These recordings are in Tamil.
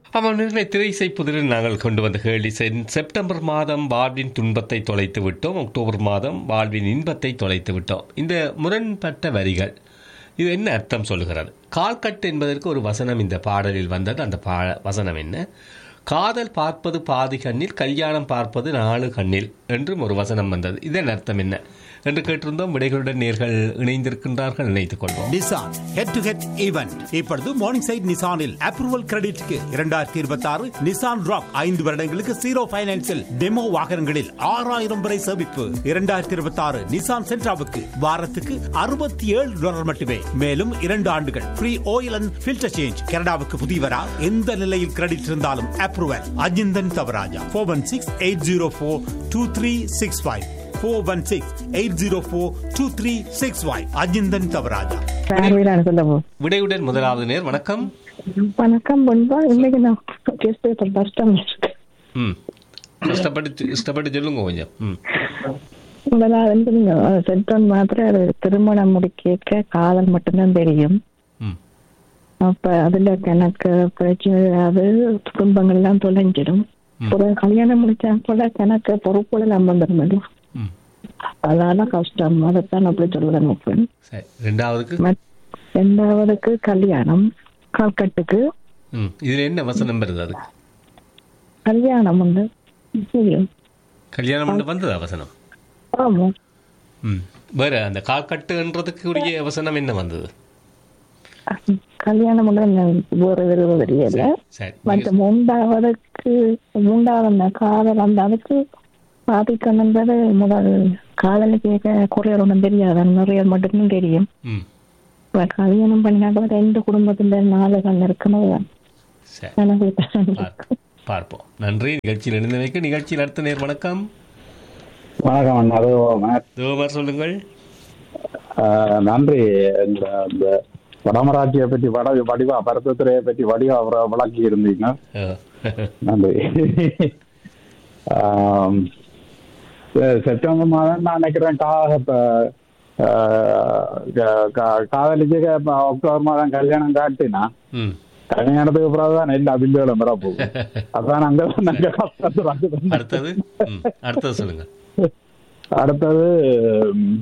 அவர்களை திரைசை புதிரில் நாங்கள் கொண்டு வந்த கேள்வி செ- செப்டம்பர் மாதம் வாழ்வின் துன்பத்தை தொலைத்து விட்டோம் அக்டோபர் மாதம் வாழ்வின் இன்பத்தை தொலைத்து விட்டோம் இந்த முரண்பட்ட வரிகள் இது என்ன அர்த்தம் சொல்லுகிறது கால்கட்டு என்பதற்கு ஒரு வசனம் இந்த பாடலில் வந்தது அந்த பா வசனம் என்ன காதல் பார்ப்பது பாதி கண்ணில் கல்யாணம் பார்ப்பது நாலு கண்ணில் என்றும் ஒரு வசனம் வந்தது இதன் அர்த்தம் என்ன என்று கேட்டிருந்தோம் விடைகளுடன் நேர்கள் இணைந்திருக்கின்றார்கள் இணைத்துக் கொள்வோம் Nissan head to head event இப்பொழுது மார்னிங் சைட் நிசானில் அப்ரூவல் கிரெடிட்க்கு இரண்டாயிரத்தி இருபத்தி ஆறு நிசான் ராக் ஐந்து வருடங்களுக்கு ஜீரோ பைனான்சில் டெமோ வாகனங்களில் ஆறாயிரம் வரை சேமிப்பு இரண்டாயிரத்தி இருபத்தி ஆறு நிசான் சென்ட்ராவுக்கு வாரத்துக்கு அறுபத்தி ஏழு டாலர் மட்டுமே மேலும் இரண்டு ஆண்டுகள் free oil and filter change கனடாவுக்கு புதியவரா எந்த நிலையில் கிரெடிட் இருந்தாலும் approval Ajinthan Thavarajah four one six eight zero four two three six five four one six eight zero four two three six five Ajinthan Thavarajah பார்வையிலான சொல்லவும் விடையுடன் முதலாவது நேர் வணக்கம் வணக்கம் பண்பா இன்னைக்கு நான் டெஸ்ட் பேப்பர் கஷ்டம் இருக்கு ம் கஷ்டப்பட்டு இஷ்டப்பட்டு சொல்லுங்க கொஞ்சம் ம் முதலாவது வந்து நீங்க சென்டோன் மாத்திரம் அது திருமணம் முடிக்க காதல் மட்டும்தான் தெரியும் ம் அப்ப அதுல கணக்கு பிரச்சனை அது குடும்பங்கள் எல்லாம் தொலைஞ்சிடும் அப்புறம் கல்யாணம் முடிச்சா கூட கணக்கு பொறுப்புல நம்ம வந்துடும் ம் அதனால கஷ்டம் அதைத்தான் அப்படி சொல்லுவேன் நோப்பேன் சரி ரெண்டாவதுக்கு மத்- ரெண்டாவதுக்கு கல்யாணம் கால்கட்டுக்கு ம் இதில் என்ன வசனம் வருது அதுக்கு கல்யாணம் வந்து தெரியும் கல்யாணம் பண்ண வந்ததா வசனம் ஆமா ம் வேற அந்த கால்கட்டுன்றதுக்கு உரிய வசனம் என்ன வந்தது கல்யாணம் வந்து வேற வேறு தெரியல சரி மற்ற மூன்றாவதுக்கு மூன்றாவது அந்த காதல் அந்த அதுக்கு பாதிக்கணுன்றது முதல் காதல் கேட்க குறையர் ஒன்றும் தெரியாது நிறைய மட்டும்தான் தெரியும் ம் இப்ப கல்யாணம் பண்ணினாக்க ரெண்டு குடும்பத்துல நாலு கண் இருக்கணும் சரி எனக்கு பார்- பார்ப்போம் நன்றி நிகழ்ச்சியில் இணைந்தமைக்கு நிகழ்ச்சியில் அடுத்த நேர் வணக்கம் வணக்கம் அண்ணா. அது மேத். தோமர் சொல்லுங்கள் ஆஹ் நன்றி இந்த இந்த வடமராட்சியை பற்றி வட வடிவா பருத்தத்துறையை பற்றி வடிவா அவரை விளக்கி இருந்தீங்க ஆ. நன்றி ஆம், செ- செப்டம்பர் மாதம் நான் நினைக்கிறேன் கா இப்ப, ஆஹ், க- க- காதலிச்சு இப்ப அக்டோபர் மாதம் கல்யாணம் காட்டினா ம் கல்யாணத்துக்கு பிறகு தான் எல்லா பில்லுகளும் வர போகும் அதான் அங்க நாங்க கஷ்டப்படுறோம். அடுத்தது ம் அடுத்தது சொல்லுங்க அடுத்தது ம்,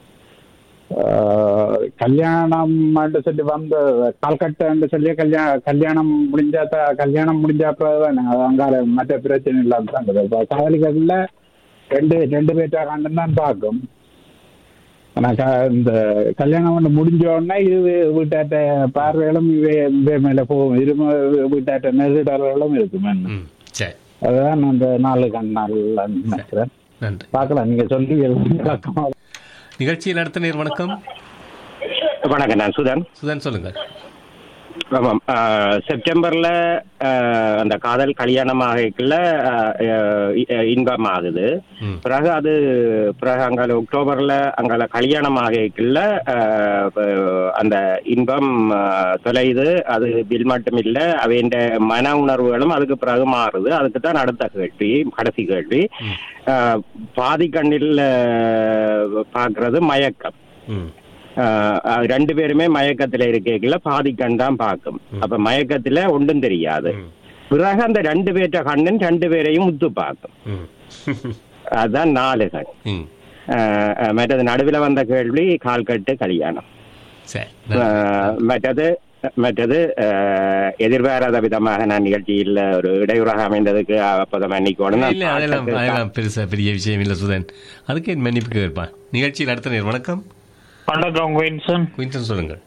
ஆஹ், கல்யாணம் சொல்லி வந்த கால்கட்டு சொல்லி கல்யாணம் கல்யாணம் முடிஞ்சா த- கல்யாணம் முடிஞ்ச பிறகுதான் அது அங்கால மற்ற பிரச்சனை இல்லாம தான் இருக்குது. இப்ப காதலிக்கல ரெண்டு ரெண்டு பேர்ட்டா கண்டு தான் பார்க்கும் ஆனா க- இந்த கல்யாணம் ஒண்ணு முடிஞ்ச உடனே இது வீட்டாட்ட பார்வைகளும் இவை இவை மேல போகும் இரு வீட்டாட்ட நெருடர்களும் இருக்கும் என்ன. ம் சரி அதுதான் அந்த நாலு கண் நாள் நினைக்கிறேன் நன்றி பார்க்கலாம் நீங்க சொல்லி விளக்கமா நிகழ்ச்சியில் அடுத்த நேர் வணக்கம் வணக்கம் நான் சுதன் சுதன் சொல்லுங்கள் ஆமாம் ஆஹ், செப்டம்பர்ல ஆஹ், அந்த காதல் கல்யாணமாகல இன்பம் ஆகுது ம். பிறகு அது பிறகு அங்கால அக்டோபர்ல அங்கால கல்யாணம் ஆகல அந்த இன்பம் ஆஹ், தொலையுது அது வில் மட்டும் இல்ல அவைண்ட மன உணர்வுகளும் அதுக்கு பிறகு மாறுது அதுக்கு தான் அடுத்த கேள்வி கடைசி கேள்வி ஆஹ், பாதி கண்ணில் ஆஹ், பார்க்கிறது மயக்கம் ம் ஆஹ் அஹ் ரெண்டு பேருமே மயக்கத்துல இருக்கல பாதி கண் தான் பார்க்கும் அப்ப மயக்கத்துல ஒன்றும் தெரியாது ம். பிறகு அந்த ரெண்டு பேர்ட்ட கண்ணன் ரெண்டு பேரையும் முத்து பார்க்கும் ம் அதுதான் நாலு கண் ம் ஆஹ் அஹ் மற்றது நடுவில் வந்த கேள்வி கால்கட்டு கல்யாணம் சரி நன்றி. ஆஹ் மற்றது மற்றது ஆஹ் எதிர்பாராத விதமாக நான் நிகழ்ச்சியில் ஒரு இடையூறாக அமைந்ததுக்கு அப்போதை மன்னிக்கணும் நான் இல்ல அதெல்லாம் பாட்டுக்கு அதெல்லாம் பெருசா பெரிய விஷயம் இல்லை சுதன் அதுக்கு என் மன்னிப்பு கேட்பான் நிகழ்ச்சியில் அடுத்த நேர் வணக்கம் வணக்கம் குயின்சன் குயின்சன் சொல்லுங்கள்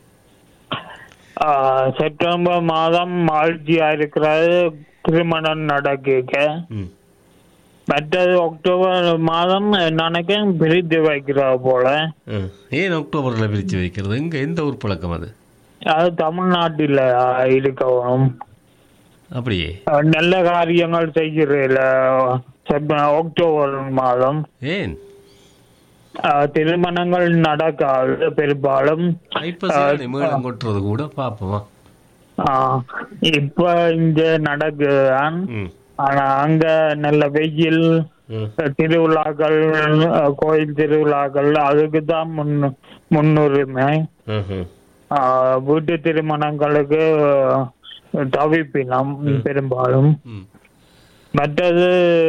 ஆஹ் செப்டம்பர் மாதம் ஆட்சியா இருக்கிறது திருமணம் நடக்க ம் மற்றது அக்டோபர் மாதம் நினைக்கிறேன் பிரித்து வைக்கிறது போல ம். ஏன் அக்டோபர்ல பிரிச்சு வைக்கிறது எங்க எந்த ஊர் பழக்கம் அது அது தமிழ்நாட்டில் இருக்கவும் அப்படியே ஆஹ் நல்ல காரியங்கள் செய்கிறதில்ல செப்- அக்டோபர் மாதம் ஏன் ஆஹ் திருமணங்கள் நடக்காது பெரும்பாலும் ஐப்பசி மேளம் கொட்டுறது கூட பாப்போமா ஆஹ் இப்ப இங்க நடக்குதான் ம் ஆனா அங்க நல்ல வெயில் ம் திருவிழாக்கள் அஹ், கோயில் திருவிழாக்கள் அதுக்கு தான் முன் முன்னுரிமை ம்ஹும். ஆஹ், வீட்டு திருமணங்களுக்கு தவிப்பினம் பெரும்பாலும் ம் மற்றது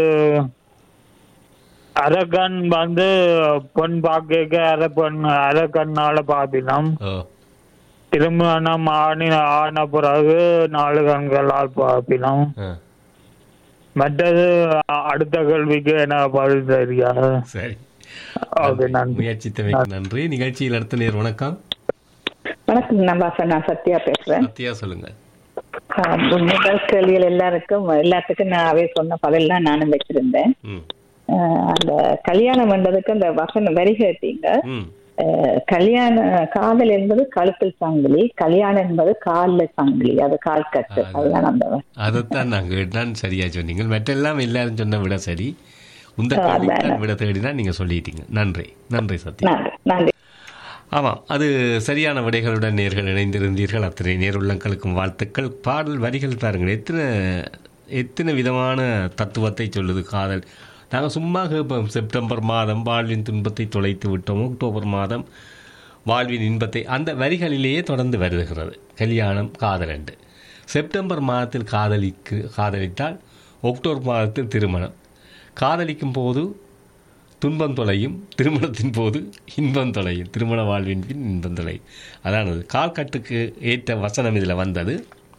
அரக்கன் வந்து பொன் பார்க்க அரை பொன் அரக்கண்ணால பாப்பினம் ஓ திருமணம் ஆணி ஆன பிறகு நாலு கண்களால் பாப்பினம் ஆ மற்றது அ- அடுத்த கேள்விக்கு எனக்கு பதில் தெரியாது சரி ஓகே நன்றி முயற்சித்தமைக்கு நன்றி நிகழ்ச்சியில் அடுத்த நேர் வணக்கம் வணக்கம் நான் பாசா நான் சத்யா பேசுறேன் சத்யா சொல்லுங்க ஆஹ் முதல் கேள்விகள் எல்லாருக்கும் எல்லாத்துக்கும் நான் அவை சொன்ன பதில் தான் நானும் வச்சிருந்தேன் ம் ஆஹ் அந்த கல்யாணம் பண்றதுக்கு அந்த வசனம் வரி கேட்டீங்க ம் ஆஹ் கல்யாண காதல் என்பது கழுத்தில் சங்கிலி கல்யாணம் என்பது காலில் சங்கிலி அது கால் கட்டு அதுதான் அந்த அதைத்தான் நாங்கள் தான் சரியா சொன்னீங்க மற்றெல்லாம் எல்லாரும் சொன்ன விட சரி உந்த கேள்விக்கு விட தேடினா நீங்க சொல்லிட்டீங்க நன்றி நன்றி சத்யா நன்றி நன்றி ஆமாம் அது சரியான விடைகளுடன் நேர்கள் இணைந்திருந்தீர்கள் அத்தனை நேருள்ளங்களுக்கும் வாழ்த்துக்கள் பாடல் வரிகள் பாருங்கள் எத்தனை எத்தனை விதமான தத்துவத்தை சொல்லுது காதல் நாங்கள் சும்மா கேட்போம் செப்டம்பர் மாதம் வாழ்வின் துன்பத்தை தொலைத்து விட்டோம் அக்டோபர் மாதம் வாழ்வின் இன்பத்தை அந்த வரிகளிலேயே தொடர்ந்து வருகிறது கல்யாணம் காதல் என்று செப்டம்பர் மாதத்தில் காதலிக்கு காதலித்தால் அக்டோபர் மாதத்தில் திருமணம் காதலிக்கும் போது துன்பம் தொலையும் திருமணத்தின் போது இன்பம் தொலையும் திருமண வாழ்வின் பின் இன்பம் தொலையும் அதானது கால்கட்டுக்கு ஏற்ற வசனம் இதில் வந்தது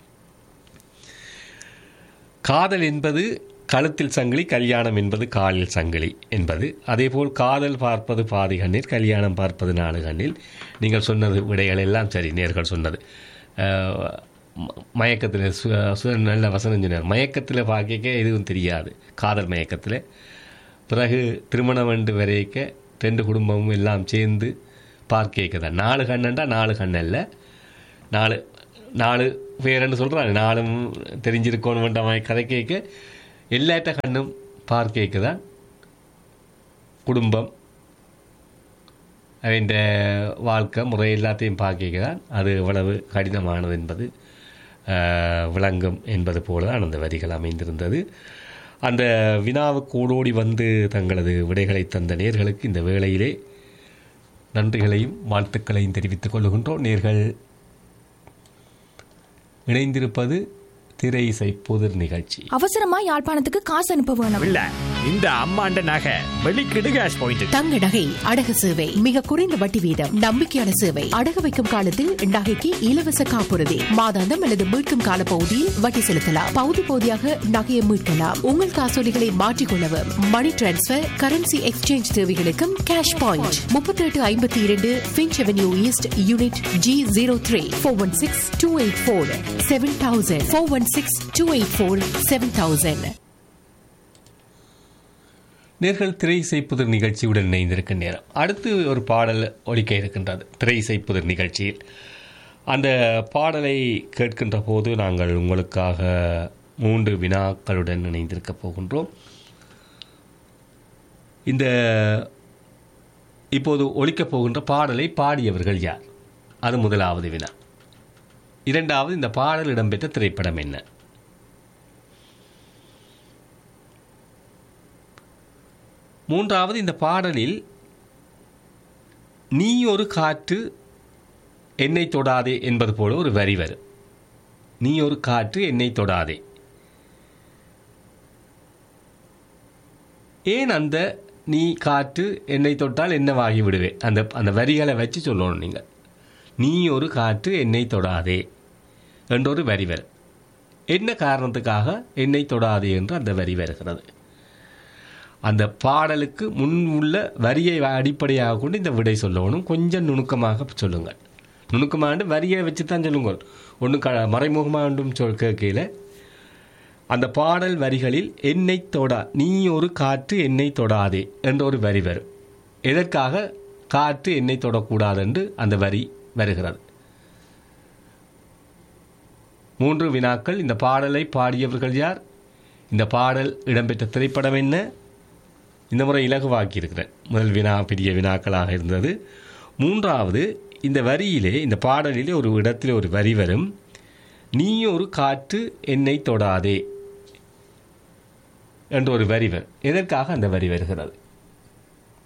காதல் என்பது கழுத்தில் சங்கிலி கல்யாணம் என்பது காலில் சங்கிலி என்பது அதேபோல் காதல் பார்ப்பது பாதி கண்ணில் கல்யாணம் பார்ப்பது நாலு கண்ணில் நீங்கள் சொன்னது விடைகள் எல்லாம் சரி நேர்கள் சொன்னது அஹ், ம- மயக்கத்தில் சு சு நல்ல வசனம் சொன்னார் மயக்கத்தில் பார்க்க எதுவும் தெரியாது காதல் மயக்கத்தில் பிறகு திருமணம் என்று வரைக்க ரெண்டு குடும்பமும் எல்லாம் சேர்ந்து பார்க்க தான் நாலு கண்ணண்டா நாலு கண் அல்ல நாலு நாலு பேரன்னு சொல்கிறாங்க நாலும் தெரிஞ்சிருக்கணும் மாதிரி கதை கேட்க எல்லாத்த கண்ணும் பார்க்க தான் குடும்பம் அவன் வாழ்க்கை முறை எல்லாத்தையும் பார்க்க தான் அது எவ்வளவு கடினமானது என்பது ஆஹ், விளங்கும் என்பது போல தான் அந்த வரிகள் அமைந்திருந்தது அந்த வினாவுக்கு ஓடோடி வந்து தங்களது விடைகளை தந்த நேர்களுக்கு இந்த வேளையிலே நன்றிகளையும் வாழ்த்துக்களையும் தெரிவித்துக் கொள்கின்றோம் நேர்கள் இணைந்திருப்பது திரை இசை புதிர் நிகழ்ச்சி அவசரமா யாழ்ப்பாணத்துக்கு காசு அனுப்ப வேணும் இல்ல இந்த அம்மாண்ட நகை வெளிக்கிடு கேஷ் பாயிண்ட் தங்க நகை அடகு சேவை மிக குறைந்த வட்டி வீதம் நம்பிக்கையான சேவை அடகு வைக்கும் காலத்தில் நகைக்கு இலவச காப்புறுதி மாதாந்தம் அல்லது மீட்கும் கால பகுதியில் வட்டி செலுத்தலாம் பகுதி பகுதியாக நகையை மீட்கலாம் உங்கள் காசோலிகளை மாற்றிக்கொள்ளவும் மணி டிரான்ஸ்பர் கரன்சி எக்ஸ்சேஞ்ச் தேவைகளுக்கும் கேஷ் பாயிண்ட் முப்பத்தி எட்டு ஐம்பத்தி இரண்டு Finch avenue east unit G zero three four one six two eight four seven thousand four one six two eight four seven thousand நேர்கள் திரை இசை புதிர் நிகழ்ச்சியுடன் இணைந்திருக்கும் நேரம் அடுத்து ஒரு பாடல் ஒலிக்க இருக்கின்றது திரை இசை புதிர் நிகழ்ச்சியில் அந்த பாடலை கேட்கின்ற போது நாங்கள் உங்களுக்காக மூன்று வினாக்களுடன் இணைந்திருக்க போகின்றோம் இந்த இப்போது ஒலிக்கப் போகின்ற பாடலை பாடியவர்கள் யார் அது முதலாவது வினா இரண்டாவது இந்த பாடல் இடம்பெற்ற திரைப்படம் என்ன மூன்றாவது இந்த பாடலில் நீ ஒரு காற்று என்னை தொடாதே என்பது போல ஒரு வரி வரும் நீ ஒரு காற்று என்னை தொடாதே ஏன் அந்த நீ காற்று என்னை தொட்டால் என்னவாகி விடுவேன் அந்த அந்த வரிகளை வச்சு சொல்லணும் நீங்கள் நீ ஒரு காற்று என்னை தொடாதே என்ற ஒரு வரி வரும் என்ன காரணத்துக்காக என்னை தொடாதே என்று அந்த வரி வருகிறது அந்த பாடலுக்கு முன் உள்ள வரியை அடிப்படையாக கொண்டு இந்த விடை சொல்லணும் கொஞ்சம் நுணுக்கமாக சொல்லுங்கள் நுணுக்கமாக வரியை வச்சு தான் சொல்லுங்கள் ஒன்றும் க மறைமுகமாண்டும் சொல் கேட்கையில் அந்த பாடல் வரிகளில் என்னை தொடா நீ ஒரு காற்று என்னை தொடாதே என்ற ஒரு வரி வரும் எதற்காக காற்று என்னை தொடக்கூடாது என்று அந்த வரி வருகிறது மூன்று வினாக்கள் இந்த பாடலை பாடியவர்கள் யார் இந்த பாடல் இடம்பெற்ற திரைப்படம் என்ன இந்த முறை இலகுவாக்கி இருக்கிறேன் முதல் வினா பெரிய வினாக்களாக இருந்தது மூன்றாவது இந்த வரியிலே இந்த பாடலிலே ஒரு இடத்திலே ஒரு வரி வரும் நீ ஒரு காற்று என்னை தொடாதே என்ற ஒரு வரி வரும் எதற்காக அந்த வரி வருகிறது